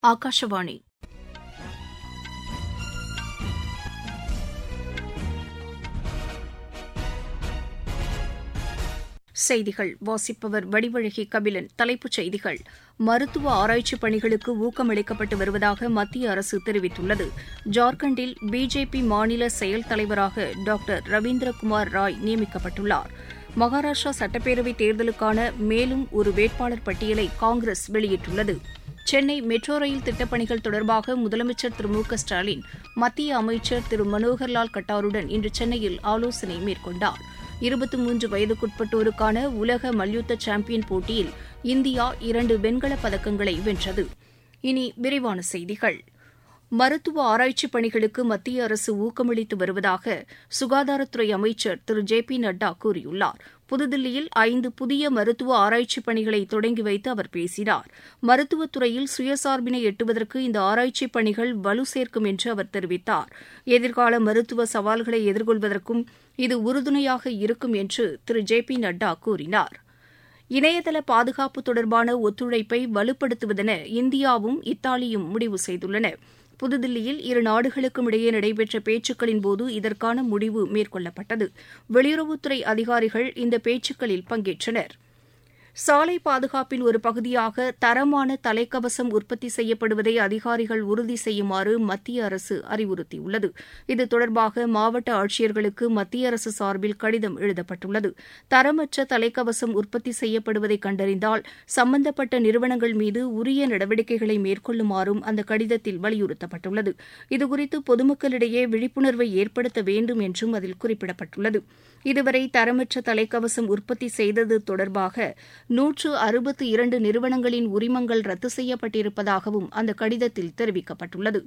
ஆகாஷவாணி செய்திகள் வாசிப்பவர் வடிவழகி கபிலன் தலைப்புச் செய்திகள் மருத்துவ ஆராய்ச்சிப் பணிகளுக்கு ஊக்கமளிக்கப்பட்டு வருவதாக மத்திய அரசு தெரிவித்துள்ளது ஜார்க்கண்டில் பிஜேபி மாநில செயல் தலைவராக டாக்டர் ரவீந்திரகுமார் ராய் நியமிக்கப்பட்டுள்ளார் மகாராஷ்டிரா சட்டப்பேரவைத் தேர்தலுக்கான மேலும் ஒரு வேட்பாளர் பட்டியலை காங்கிரஸ் வெளியிட்டுள்ளது சென்னை மெட்ரோ ரயில் திட்டப்பணிகள் தொடர்பாக முதலமைச்சர் திரு மு க ஸ்டாலின் மத்திய அமைச்சர் திரு மனோகர்லால் கட்டாருடன் இன்று சென்னையில் ஆலோசனை மேற்கொண்டார் இருபத்தி மூன்று வயதுக்குட்பட்டோருக்கான உலக மல்யுத்த சாம்பியன் போட்டியில் இந்தியா இரண்டு வெண்கலப் பதக்கங்களை வென்றது இனி விரிவான செய்திகள் மருத்துவ ஆராய்ச்சிப் பணிகளுக்கு மத்திய அரசு ஊக்கமளித்து வருவதாக சுகாதாரத்துறை அமைச்சர் திரு ஜே பி நட்டா கூறியுள்ளார் புதுதில்லியில் ஐந்து புதிய மருத்துவ ஆராய்ச்சிப் பணிகளை தொடங்கி வைத்து அவர் பேசினார் மருத்துவத் துறையில் சுயசார்பினை எட்டுவதற்கு இந்த ஆராய்ச்சிப் பணிகள் வலு சேர்க்கும் என்று அவர் தெரிவித்தார் எதிர்கால மருத்துவ சவால்களை எதிர்கொள்வதற்கும் இது உறுதுணையாக இருக்கும் என்று திரு ஜே பி நட்டா கூறினார் இணையதள பாதுகாப்பு தொடர்பான ஒத்துழைப்பை வலுப்படுத்துவதென இந்தியாவும் இத்தாலியும் முடிவு செய்துள்ளன புதுதில்லியில் இரு நாடுகளுக்கும் இடையே நடைபெற்ற பேச்சுக்களின்போது இதற்கான முடிவு மேற்கொள்ளப்பட்டது வெளியுறவுத்துறை அதிகாரிகள் இந்த பேச்சுக்களில் பங்கேற்றனர் சாலை பாதுகாப்பின் ஒரு பகுதியாக தரமான தலைக்கவசம் உற்பத்தி செய்யப்படுவதை அதிகாரிகள் உறுதி செய்யுமாறு மத்திய அரசு அறிவுறுத்தியுள்ளது இது தொடர்பாக மாவட்ட ஆட்சியர்களுக்கு மத்திய அரசு சார்பில் கடிதம் எழுதப்பட்டுள்ளது தரமற்ற தலைக்கவசம் உற்பத்தி செய்யப்படுவதை கண்டறிந்தால் சம்பந்தப்பட்ட நிறுவனங்கள் மீது உரிய நடவடிக்கைகளை மேற்கொள்ளுமாறும் அந்த கடிதத்தில் வலியுறுத்தப்பட்டுள்ளது இதுகுறித்து பொதுமக்களிடையே விழிப்புணர்வை ஏற்படுத்த வேண்டும் என்றும் அதில் குறிப்பிடப்பட்டுள்ளது இதுவரை தரமற்ற தலைக்கவசம் உற்பத்தி செய்தது தொடர்பாக நூற்று அறுபத்து இரண்டு நிறுவனங்களின் உரிமங்கள் ரத்து செய்யப்பட்டிருப்பதாகவும் அந்த கடிதத்தில் தெரிவிக்கப்பட்டுள்ளது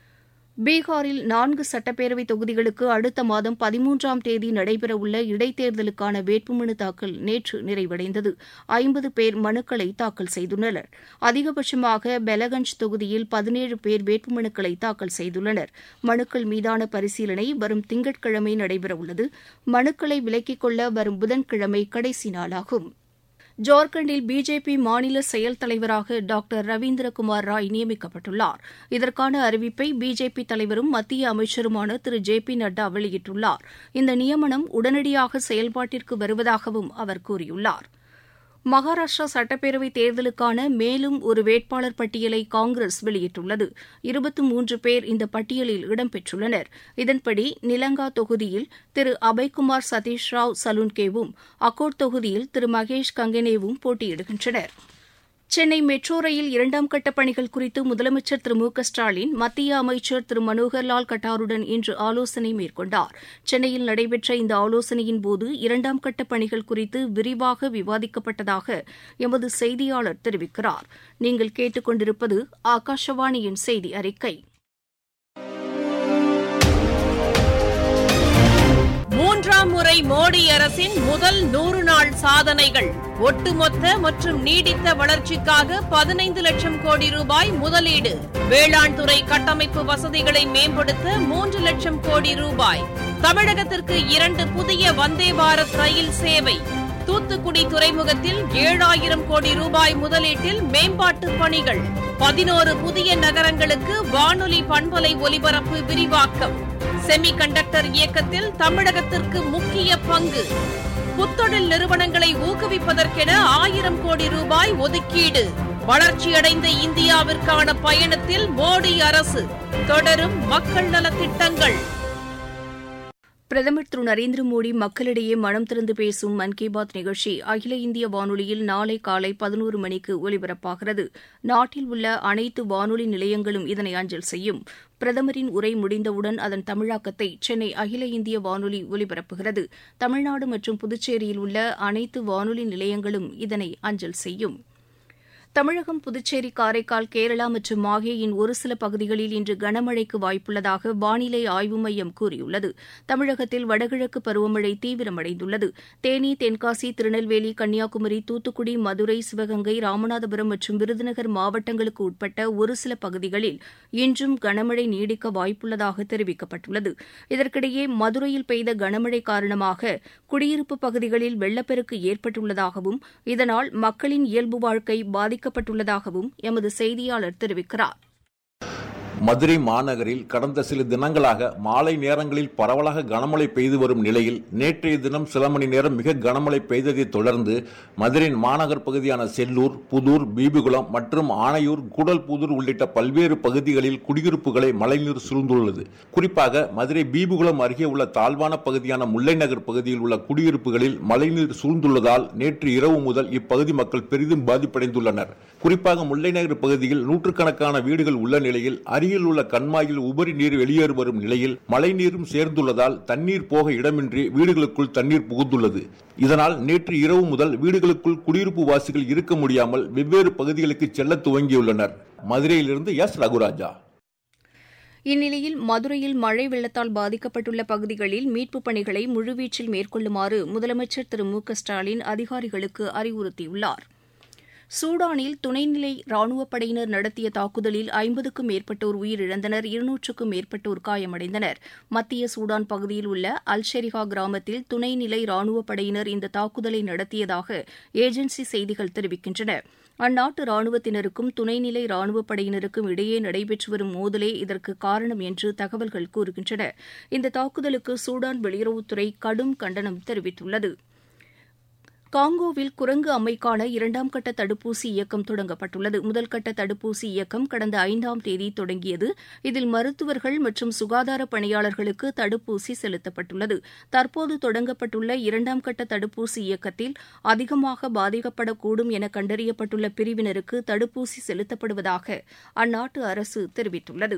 பீகாரில் நான்கு சட்டப்பேரவை தொகுதிகளுக்கு அடுத்த மாதம் பதிமூன்றாம் தேதி நடைபெறவுள்ள இடைத்தேர்தலுக்கான வேட்புமனு தாக்கல் நேற்று நிறைவடைந்தது ஐம்பது பேர் மனுக்களை தாக்கல் செய்துள்ளனர் அதிகபட்சமாக பெலகஞ்ச் தொகுதியில் பதினேழு பேர் வேட்புமனுக்களை தாக்கல் செய்துள்ளனர் மனுக்கள் மீதான பரிசீலனை வரும் திங்கட்கிழமை நடைபெறவுள்ளது மனுக்களை விலக்கிக் கொள்ள வரும் புதன்கிழமை கடைசி நாளாகும் ஜார்க்கண்டில் பிஜேபி மாநில செயல் தலைவராக டாக்டர் ரவீந்திரகுமார் ராய் நியமிக்கப்பட்டுள்ளார் இதற்கான அறிவிப்பை பிஜேபி தலைவரும் மத்திய அமைச்சருமான திரு ஜே பி நட்டா வெளியிட்டுள்ளார் இந்த நியமனம் உடனடியாக செயல்பாட்டிற்கு வருவதாகவும் அவர் கூறியுள்ளார் மகாராஷ்டிரா சட்டப்பேரவைத் தேர்தலுக்கான மேலும் ஒரு வேட்பாளர் பட்டியலை காங்கிரஸ் வெளியிட்டுள்ளது இருபத்தி மூன்று பேர் இந்த பட்டியலில் இடம்பெற்றுள்ளனர் இதன்படி நிலங்கா தொகுதியில் திரு அபய்குமார் சதீஷ் ராவ் சலுன்கேவும் அக்கோட் தொகுதியில் திரு மகேஷ் கங்கனேவும் போட்டியிடுகின்றனா் சென்னை மெட்ரோ ரயில் இரண்டாம் கட்ட பணிகள் குறித்து முதலமைச்சர் திரு மு க ஸ்டாலின் மத்திய அமைச்சர் திரு மனோகர்லால் கட்டாருடன் இன்று ஆலோசனை மேற்கொண்டார் சென்னையில் நடைபெற்ற இந்த ஆலோசனையின்போது இரண்டாம் கட்ட பணிகள் குறித்து விரிவாக விவாதிக்கப்பட்டதாக எமது செய்தியாளர் தெரிவிக்கிறார் நீங்கள் கேட்டுக்கொண்டிருப்பது ஆகாஷவாணியின் செய்தி அறிக்கை மூன்றாம் முறை மோடி அரசின் முதல் நூறு நாள் சாதனைகள் ஒட்டுமொத்த மற்றும் நீடித்த வளர்ச்சிக்காக பதினைந்து லட்சம் கோடி ரூபாய் முதலீடு வேளாண் துறை கட்டமைப்பு வசதிகளை மேம்படுத்த மூன்று லட்சம் கோடி ரூபாய் தமிழகத்திற்கு இரண்டு புதிய வந்தே பாரத் ரயில் சேவை தூத்துக்குடி துறைமுகத்தில் ஏழாயிரம் கோடி ரூபாய் முதலீட்டில் மேம்பாட்டு பணிகள் பதினோரு புதிய நகரங்களுக்கு வானொலி பண்பலை ஒலிபரப்பு விரிவாக்கம் செமி கண்டக்டர் இயக்கத்தில் தமிழகத்திற்கு முக்கிய பங்கு புத்தொழில் நிறுவனங்களை ஊக்குவிப்பதற்கென ஆயிரம் கோடி ரூபாய் ஒதுக்கீடு வளர்ச்சியடைந்த இந்தியாவிற்கான பயணத்தில் மோடி அரசு தொடரும் மக்கள் நலத்திட்டங்கள் பிரதமர் திரு நரேந்திர மோடி மக்களிடையே மனம் திறந்து பேசும் மன் கி பாத் நிகழ்ச்சி அகில இந்திய வானொலியில் நாளை காலை பதினோரு மணிக்கு ஒலிபரப்பாகிறது நாட்டில் உள்ள அனைத்து வானொலி நிலையங்களும் இதனை அஞ்சல் செய்யும் பிரதமரின் உரை முடிந்தவுடன் அதன் தமிழாக்கத்தை சென்னை அகில இந்திய வானொலி ஒலிபரப்புகிறது தமிழ்நாடு மற்றும் புதுச்சேரியில் உள்ள அனைத்து வானொலி நிலையங்களும் இதனை அஞ்சல் செய்யும் தமிழகம் புதுச்சேரி காரைக்கால் கேரளா மற்றும் மாஹேயின் ஒரு சில பகுதிகளில் இன்று கனமழைக்கு வாய்ப்புள்ளதாக வானிலை ஆய்வு மையம் கூறியுள்ளது தமிழகத்தில் வடகிழக்கு பருவமழை தீவிரமடைந்துள்ளது தேனி தென்காசி திருநெல்வேலி கன்னியாகுமரி தூத்துக்குடி மதுரை சிவகங்கை ராமநாதபுரம் மற்றும் விருதுநகர் மாவட்டங்களுக்கு உட்பட்ட ஒரு சில பகுதிகளில் இன்றும் கனமழை நீடிக்க வாய்ப்புள்ளதாக தெரிவிக்கப்பட்டுள்ளது இதற்கிடையே மதுரையில் பெய்த கனமழை காரணமாக குடியிருப்பு பகுதிகளில் வெள்ளப்பெருக்கு ஏற்பட்டுள்ளதாகவும் இதனால் மக்களின் இயல்பு வாழ்க்கை பாதிக்க அறிவிக்கப்பட்டுள்ளதாகவும் எமது செய்தியாளர் தெரிவிக்கிறார் மதுரை மாநகரில் கடந்த சில தினங்களாக மாலை நேரங்களில் பரவலாக கனமழை பெய்து வரும் நிலையில் நேற்றைய தினம் சில மணி நேரம் மிக கனமழை பெய்ததைத் தொடர்ந்து மதுரை மாநகர் பகுதியான செல்லூர் புதூர் பீபிகுளம் மற்றும் ஆனையூர் கூடல்புதூர் உள்ளிட்ட பல்வேறு பகுதிகளில் குடியிருப்புகளை மழைநீர் சூழ்ந்துள்ளது குறிப்பாக மதுரை பீபிகுளம் அருகே உள்ள தாழ்வான பகுதியான முல்லை நகர் பகுதியில் உள்ள குடியிருப்புகளில் மழைநீர் சூழ்ந்துள்ளதால் நேற்று இரவு முதல் இப்பகுதி மக்கள் பெரிதும் பாதிப்படைந்துள்ளனர் குறிப்பாக முல்லை நகர் பகுதியில் நூற்றுக்கணக்கான வீடுகள் உள்ள நிலையில் அருகில் உள்ள கண்மாயில் உபரி நீர் வெளியேறி வரும் நிலையில் மழைநீரும் சேர்ந்துள்ளதால் தண்ணீர் போக இடமின்றி வீடுகளுக்குள் தண்ணீர் புகுந்துள்ளது இதனால் நேற்று இரவு முதல் வீடுகளுக்குள் குடியிருப்பு வாசிகள் இருக்க முடியாமல் வெவ்வேறு பகுதிகளுக்கு செல்ல துவங்கியுள்ளனர் மதுரையிலிருந்து எஸ் ரகுராஜா இந்நிலையில் மதுரையில் மழை வெள்ளத்தால் பாதிக்கப்பட்டுள்ள பகுதிகளில் மீட்புப் பணிகளை முழுவீச்சில் மேற்கொள்ளுமாறு முதலமைச்சர் திரு மு க ஸ்டாலின் அதிகாரிகளுக்கு அறிவுறுத்தியுள்ளார் சூடானில் துணைநிலை ராணுவப் படையினர் நடத்திய தாக்குதலில் ஐம்பதுக்கும் மேற்பட்டோர் உயிரிழந்தனர் இருநூற்றுக்கும் மேற்பட்டோர் காயமடைந்தனர் மத்திய சூடான் பகுதியில் உள்ள அல்ஷெரிகா கிராமத்தில் துணைநிலை ராணுவப் படையினர் இந்த தாக்குதலை நடத்தியதாக ஏஜென்சி செய்திகள் தெரிவிக்கின்றன அந்நாட்டு ராணுவத்தினருக்கும் துணைநிலை ராணுவப் படையினருக்கும் இடையே நடைபெற்று வரும் மோதலே இதற்கு காரணம் என்று தகவல்கள் கூறுகின்றன இந்த தாக்குதலுக்கு சூடான் வெளியுறவுத்துறை கடும் கண்டனம் தெரிவித்துள்ளது காங்கோவில் குரங்கு அம்மைக்கான இரண்டாம் கட்ட தடுப்பூசி இயக்கம் தொடங்கப்பட்டுள்ளது முதல் கட்ட தடுப்பூசி இயக்கம் கடந்த ஐந்தாம் தேதி தொடங்கியது இதில் மருத்துவர்கள் மற்றும் சுகாதார பணியாளர்களுக்கு தடுப்பூசி செலுத்தப்பட்டுள்ளது தற்போது தொடங்கப்பட்டுள்ள இரண்டாம் கட்ட தடுப்பூசி இயக்கத்தில் அதிகமாக பாதிக்கப்படக்கூடும் என கண்டறியப்பட்டுள்ள பிரிவினருக்கு தடுப்பூசி செலுத்தப்படுவதாக அந்நாட்டு அரசு தெரிவித்துள்ளது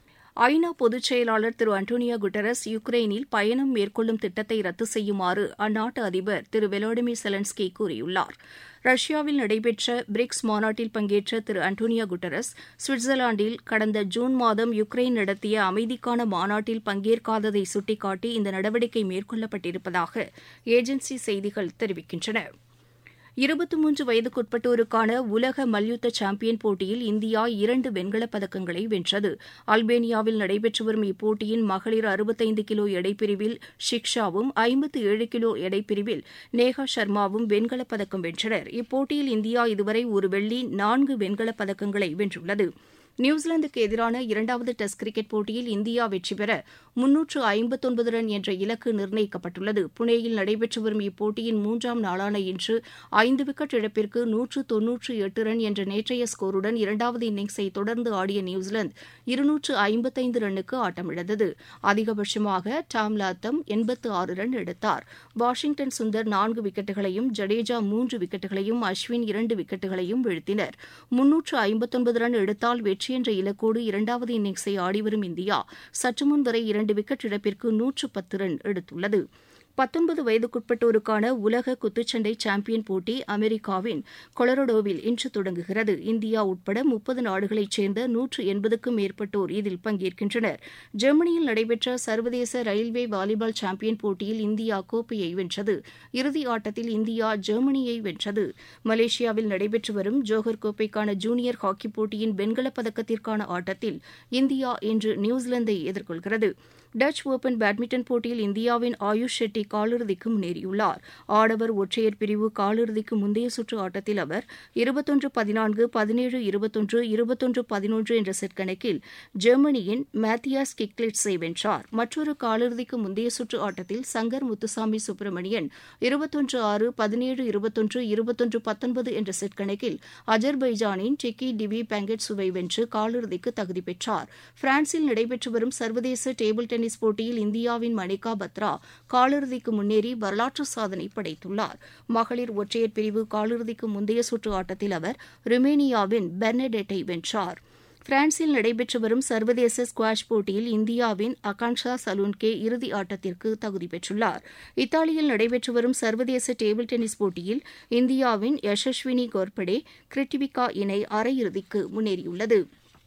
ஐநா பொதுச் செயலாளர் திரு அண்டோனியோ குட்டரஸ் யுக்ரைனில் பயணம் மேற்கொள்ளும் திட்டத்தை ரத்து செய்யுமாறு அந்நாட்டு அதிபர் திரு வெலோடிமிர் செலன்ஸ்கி கூறியுள்ளார் ரஷ்யாவில் நடைபெற்ற பிரிக்ஸ் மாநாட்டில் பங்கேற்ற திரு அண்டோனியோ குட்டரஸ் சுவிட்சர்லாந்தில் கடந்த ஜூன் மாதம் யுக்ரைன் நடத்திய அமைதிக்கான மாநாட்டில் பங்கேற்காததை சுட்டிக்காட்டி இந்த நடவடிக்கை மேற்கொள்ளப்பட்டிருப்பதாக ஏஜென்சி செய்திகள் தெரிவிக்கின்றன இருபத்தி மூன்று வயதுக்குட்பட்டோருக்கான உலக மல்யுத்த சாம்பியன் போட்டியில் இந்தியா இரண்டு வெண்கலப் பதக்கங்களை வென்றது அல்பேனியாவில் நடைபெற்று வரும் இப்போட்டியின் மகளிர் அறுபத்தைந்து கிலோ எடைப்பிரிவில் ஷிக்ஷாவும் ஐம்பத்து ஏழு கிலோ எடைப்பிரிவில் நேஹா சர்மாவும் வெண்கலப் பதக்கம் வென்றனர் இப்போட்டியில் இந்தியா இதுவரை ஒரு வெள்ளி நான்கு வெண்கலப் பதக்கங்களை வென்றுள்ளது நியூசிலாந்துக்கு எதிரான இரண்டாவது டெஸ்ட் கிரிக்கெட் போட்டியில் இந்தியா வெற்றி பெற முன்னூற்று ஐம்பத்தொன்பது ரன் என்ற இலக்கு நிர்ணயிக்கப்பட்டுள்ளது புனேயில் நடைபெற்று வரும் இப்போட்டியின் மூன்றாம் நாளான இன்று ஐந்து விக்கெட் இழப்பிற்கு நூற்று தொன்னூற்று எட்டு ரன் என்ற நேற்றைய ஸ்கோருடன் இரண்டாவது இன்னிங்ஸை தொடர்ந்து ஆடிய நியூசிலாந்து இருநூற்று ஐம்பத்தைந்து ரன்னுக்கு ஆட்டமிழந்தது அதிகபட்சமாக டாம் லாத்தம் எண்பத்து ஆறு ரன் எடுத்தார் வாஷிங்டன் சுந்தர் நான்கு விக்கெட்டுகளையும் ஜடேஜா மூன்று விக்கெட்டுகளையும் அஸ்வின் இரண்டு விக்கெட்டுகளையும் வீழ்த்தினர் முன்னூற்று ஐம்பத்தொன்பது ரன் எடுத்தால் வெற்றி என்ற இலக்கோடு இரண்டாவது இன்னிங்ஸை ஆடிவரும் இந்தியா சற்று முன் வரை இரண்டு விக்கெட் இழப்பிற்கு நூற்று பத்து ரன் எடுத்துள்ளது பத்தொன்பது வயதுக்குட்பட்டோருக்கான உலக குத்துச்சண்டை சாம்பியன் போட்டி அமெரிக்காவின் கொலரடோவில் இன்று தொடங்குகிறது இந்தியா உட்பட முப்பது நாடுகளைச் சேர்ந்த நூற்று எண்பதுக்கும் மேற்பட்டோர் இதில் பங்கேற்கின்றனர் ஜெர்மனியில் நடைபெற்ற சர்வதேச ரயில்வே வாலிபால் சாம்பியன் போட்டியில் இந்தியா கோப்பையை வென்றது இறுதி ஆட்டத்தில் இந்தியா ஜெர்மனியை வென்றது மலேசியாவில் நடைபெற்று வரும் ஜோஹர் கோப்பைக்கான ஜூனியர் ஹாக்கி போட்டியின் வெண்கலப் பதக்கத்திற்கான ஆட்டத்தில் இந்தியா இன்று நியூசிலாந்தை எதிர்கொள்கிறது டச் ஓபன் பேட்மிண்டன் போட்டியில் இந்தியாவின் ஆயுஷ் ஷெட்டி காலிறுதிக்கு முன்னேறியுள்ளார் ஆடவர் ஒற்றையர் பிரிவு காலிறுதிக்கு முந்தைய சுற்று ஆட்டத்தில் அவர் இருபத்தொன்று பதினான்கு பதினேழு இருபத்தொன்று இருபத்தொன்று பதினொன்று என்ற செட் கணக்கில் ஜெர்மனியின் மேத்தியாஸ் கிக்லிட்ஸை வென்றார் மற்றொரு காலிறுதிக்கு முந்தைய சுற்று ஆட்டத்தில் சங்கர் முத்துசாமி சுப்பிரமணியன் இருபத்தொன்று ஆறு பதினேழு இருபத்தொன்று இருபத்தொன்று பத்தொன்பது என்ற செட் கணக்கில் அஜர்பைஜானின் டெக்கி டிவி பெங்கட்சுவை வென்று காலிறுதிக்கு தகுதி பெற்றார் பிரான்சில் நடைபெற்று வரும் சர்வதேச டேபிள் டென்னிஸ் போட்டியில் இந்தியாவின் மணிகா பத்ரா காலிறுதிக்கு முன்னேறி வரலாற்று சாதனை படைத்துள்ளார் மகளிர் ஒற்றையர் பிரிவு காலிறுதிக்கு முந்தைய சுற்று ஆட்டத்தில் அவர் ருமேனியாவின் பெர்னடெட்டை வென்றார் பிரான்சில் நடைபெற்று வரும் சர்வதேச ஸ்குவாஷ் போட்டியில் இந்தியாவின் அகான்ஷா சலூன்கே இறுதி ஆட்டத்திற்கு தகுதி பெற்றுள்ளார் இத்தாலியில் நடைபெற்று வரும் சர்வதேச டேபிள் டென்னிஸ் போட்டியில் இந்தியாவின் யசஸ்வினி கோர்படே கிருட்டிவிகா இணை அரையிறுதிக்கு முன்னேறியுள்ளது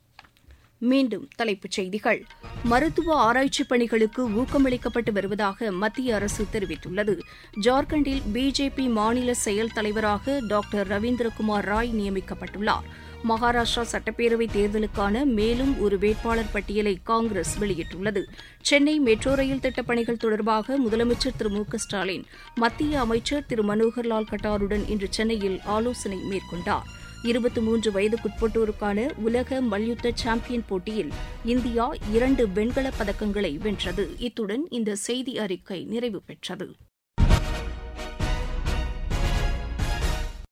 மீண்டும் தலைப்புச் செய்திகள் மருத்துவ ஆராய்ச்சிப் பணிகளுக்கு ஊக்கமளிக்கப்பட்டு வருவதாக மத்திய அரசு தெரிவித்துள்ளது ஜார்க்கண்டில் பிஜேபி மாநில செயல் தலைவராக டாக்டர் ரவீந்திரகுமார் ராய் நியமிக்கப்பட்டுள்ளார் மகாராஷ்டிரா சட்டப்பேரவைத் தேர்தலுக்கான மேலும் ஒரு வேட்பாளர் பட்டியலை காங்கிரஸ் வெளியிட்டுள்ளது சென்னை மெட்ரோ ரயில் திட்டப் பணிகள் தொடர்பாக முதலமைச்சர் திரு மு க ஸ்டாலின் மத்திய அமைச்சர் திரு மனோகர்லால் கட்டாருடன் இன்று சென்னையில் ஆலோசனை மேற்கொண்டார் இருபத்தி மூன்று வயதுக்குட்பட்டோருக்கான உலக மல்யுத்த சாம்பியன் போட்டியில் இந்தியா இரண்டு வெண்கலப் பதக்கங்களை வென்றது இத்துடன் இந்த செய்தி அறிக்கை நிறைவு பெற்றது